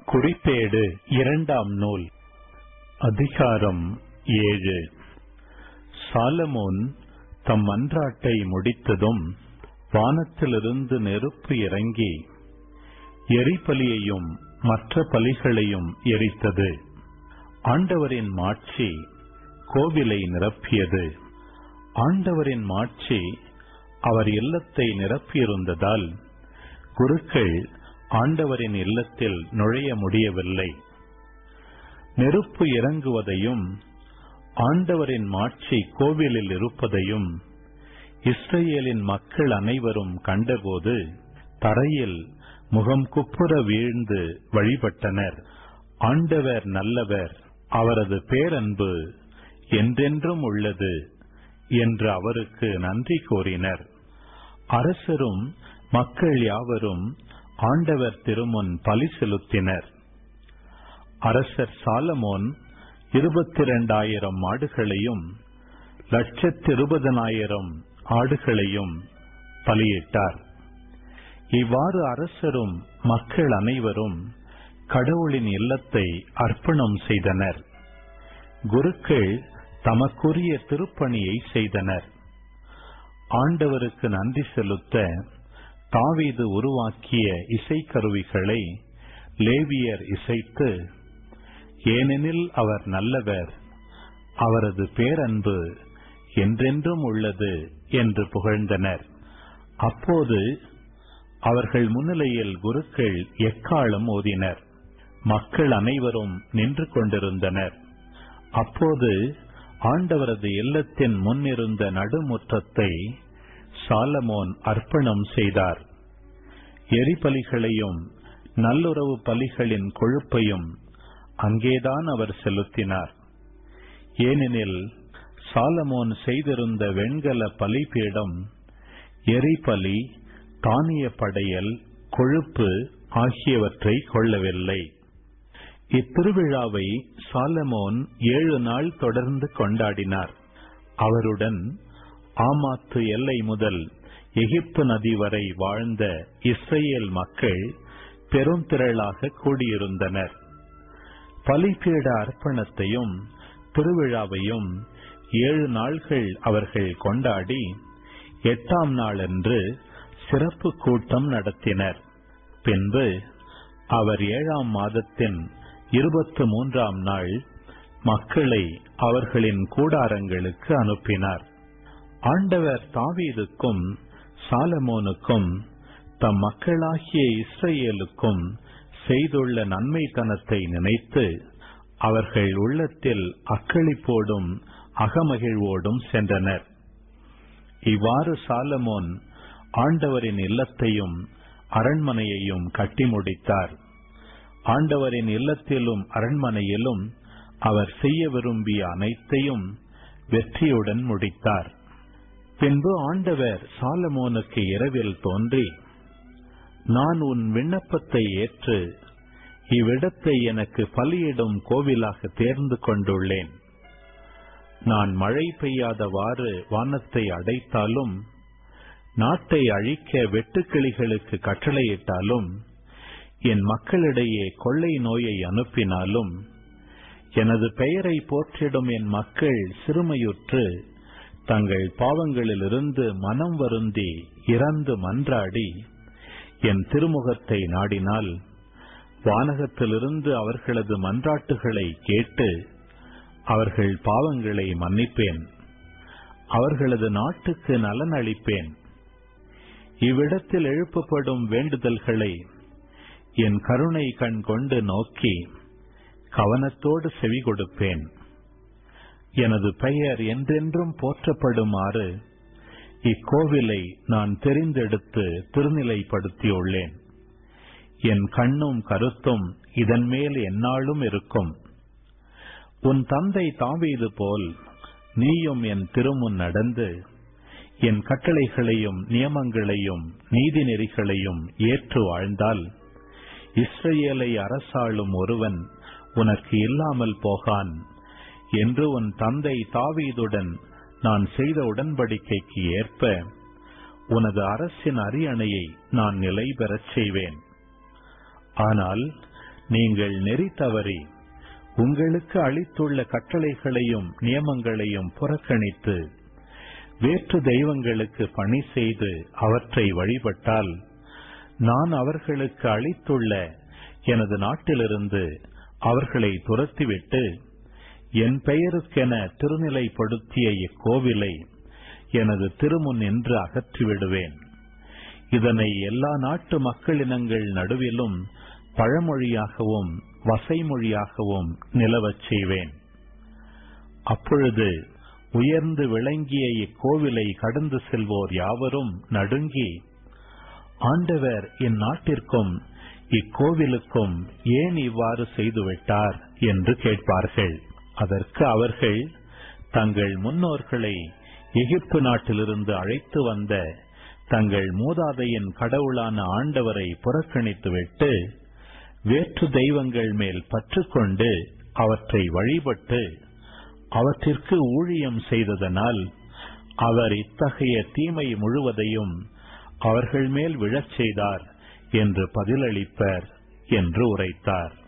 குறிப்பேடு இரண்டாம் நூல் அதிகாரம் ஏழு சாலமோன் தம் மன்றாட்டை முடித்ததும் வானத்திலிருந்து நெருப்பு இறங்கி எரிபலியையும் மற்ற பலிகளையும் எரித்தது ஆண்டவரின் மாட்சி கோவிலை நிரப்பியது ஆண்டவரின் மாட்சி அவர் இல்லத்தை நிரப்பியிருந்ததால் குருக்கள் ஆண்டவரின் இல்லத்தில் நுழைய முடியவில்லை நெருப்பு இறங்குவதையும் ஆண்டவரின் மாட்சி கோவிலில் இருப்பதையும் இஸ்ரேலின் மக்கள் அனைவரும் கண்டபோது தரையில் முகம் குப்புற வீழ்ந்து வழிபட்டனர் ஆண்டவர் நல்லவர் அவரது பேரன்பு என்றென்றும் உள்ளது என்று அவருக்கு நன்றி கூறினர் அரசரும் மக்கள் யாவரும் ஆண்டவர் திருமுன் பலி செலுத்தினர் அரசர் சாலமோன் இருபத்தி இரண்டாயிரம் மாடுகளையும் லட்சத்து இருபதனாயிரம் ஆடுகளையும் பலியிட்டார் இவ்வாறு அரசரும் மக்கள் அனைவரும் கடவுளின் இல்லத்தை அர்ப்பணம் செய்தனர் குருக்கள் தமக்குரிய திருப்பணியை செய்தனர் ஆண்டவருக்கு நன்றி செலுத்த தாவீது உருவாக்கிய இசைக்கருவிகளை லேவியர் இசைத்து ஏனெனில் அவர் நல்லவர் அவரது பேரன்பு என்றென்றும் உள்ளது என்று புகழ்ந்தனர் அப்போது அவர்கள் முன்னிலையில் குருக்கள் எக்காலம் ஓதினர் மக்கள் அனைவரும் நின்று கொண்டிருந்தனர் அப்போது ஆண்டவரது இல்லத்தின் முன்னிருந்த நடுமுற்றத்தை சாலமோன் அர்ப்பணம் செய்தார் எரிபலிகளையும் நல்லுறவு பலிகளின் கொழுப்பையும் அங்கேதான் அவர் செலுத்தினார் ஏனெனில் சாலமோன் செய்திருந்த வெண்கல பலிபீடம் எரிபலி தானிய படையல் கொழுப்பு ஆகியவற்றை கொள்ளவில்லை இத்திருவிழாவை சாலமோன் ஏழு நாள் தொடர்ந்து கொண்டாடினார் அவருடன் ஆமாத்து எல்லை முதல் எகிப்து நதி வரை வாழ்ந்த இஸ்ரேல் மக்கள் பெரும் திரளாக கூடியிருந்தனர் பலிபீட அர்ப்பணத்தையும் திருவிழாவையும் ஏழு நாள்கள் அவர்கள் கொண்டாடி எட்டாம் நாளன்று சிறப்பு கூட்டம் நடத்தினர் பின்பு அவர் ஏழாம் மாதத்தின் இருபத்து மூன்றாம் நாள் மக்களை அவர்களின் கூடாரங்களுக்கு அனுப்பினார் ஆண்டவர் தாவீதுக்கும் சாலமோனுக்கும் தம் மக்களாகிய இஸ்ரேலுக்கும் செய்துள்ள நன்மைத்தனத்தை நினைத்து அவர்கள் உள்ளத்தில் அக்களிப்போடும் அகமகிழ்வோடும் சென்றனர் இவ்வாறு சாலமோன் ஆண்டவரின் இல்லத்தையும் அரண்மனையையும் கட்டி முடித்தார் ஆண்டவரின் இல்லத்திலும் அரண்மனையிலும் அவர் செய்ய விரும்பிய அனைத்தையும் வெற்றியுடன் முடித்தார் பின்பு ஆண்டவர் சாலமோனுக்கு இரவில் தோன்றி நான் உன் விண்ணப்பத்தை ஏற்று இவ்விடத்தை எனக்கு பலியிடும் கோவிலாக தேர்ந்து கொண்டுள்ளேன் நான் மழை பெய்யாதவாறு வானத்தை அடைத்தாலும் நாட்டை அழிக்க வெட்டுக்கிளிகளுக்கு கட்டளையிட்டாலும் என் மக்களிடையே கொள்ளை நோயை அனுப்பினாலும் எனது பெயரை போற்றிடும் என் மக்கள் சிறுமையுற்று தங்கள் பாவங்களிலிருந்து மனம் வருந்தி இறந்து மன்றாடி என் திருமுகத்தை நாடினால் வானகத்திலிருந்து அவர்களது மன்றாட்டுகளை கேட்டு அவர்கள் பாவங்களை மன்னிப்பேன் அவர்களது நாட்டுக்கு நலன் அளிப்பேன் இவ்விடத்தில் எழுப்பப்படும் வேண்டுதல்களை என் கருணை கண் கொண்டு நோக்கி கவனத்தோடு செவி கொடுப்பேன் எனது பெயர் என்றென்றும் போற்றப்படுமாறு இக்கோவிலை நான் தெரிந்தெடுத்து திருநிலைப்படுத்தியுள்ளேன் என் கண்ணும் கருத்தும் இதன் மேல் எந்நாளும் இருக்கும் உன் தந்தை தாவீது போல் நீயும் என் திருமுன் நடந்து என் கட்டளைகளையும் நியமங்களையும் நீதி நெறிகளையும் ஏற்று வாழ்ந்தால் இஸ்ரேலை அரசாளும் ஒருவன் உனக்கு இல்லாமல் போகான் என்று உன் தந்தை தாவீதுடன் நான் செய்த உடன்படிக்கைக்கு ஏற்ப உனது அரசின் அரியணையை நான் நிலை பெறச் செய்வேன் ஆனால் நீங்கள் நெறி தவறி உங்களுக்கு அளித்துள்ள கட்டளைகளையும் நியமங்களையும் புறக்கணித்து வேற்று தெய்வங்களுக்கு பணி செய்து அவற்றை வழிபட்டால் நான் அவர்களுக்கு அளித்துள்ள எனது நாட்டிலிருந்து அவர்களை துரத்திவிட்டு என் பெயருக்கென திருநிலைப்படுத்திய இக்கோவிலை எனது திருமுன் நின்று அகற்றிவிடுவேன் இதனை எல்லா நாட்டு மக்களினங்கள் நடுவிலும் பழமொழியாகவும் வசைமொழியாகவும் நிலவச் செய்வேன் அப்பொழுது உயர்ந்து விளங்கிய இக்கோவிலை கடந்து செல்வோர் யாவரும் நடுங்கி ஆண்டவர் இந்நாட்டிற்கும் இக்கோவிலுக்கும் ஏன் இவ்வாறு செய்துவிட்டார் என்று கேட்பார்கள் அதற்கு அவர்கள் தங்கள் முன்னோர்களை எகிப்து நாட்டிலிருந்து அழைத்து வந்த தங்கள் மூதாதையின் கடவுளான ஆண்டவரை புறக்கணித்துவிட்டு வேற்று தெய்வங்கள் மேல் பற்றுக்கொண்டு அவற்றை வழிபட்டு அவற்றிற்கு ஊழியம் செய்ததனால் அவர் இத்தகைய தீமை முழுவதையும் அவர்கள் மேல் விழச் செய்தார் என்று பதிலளிப்பர் என்று உரைத்தார்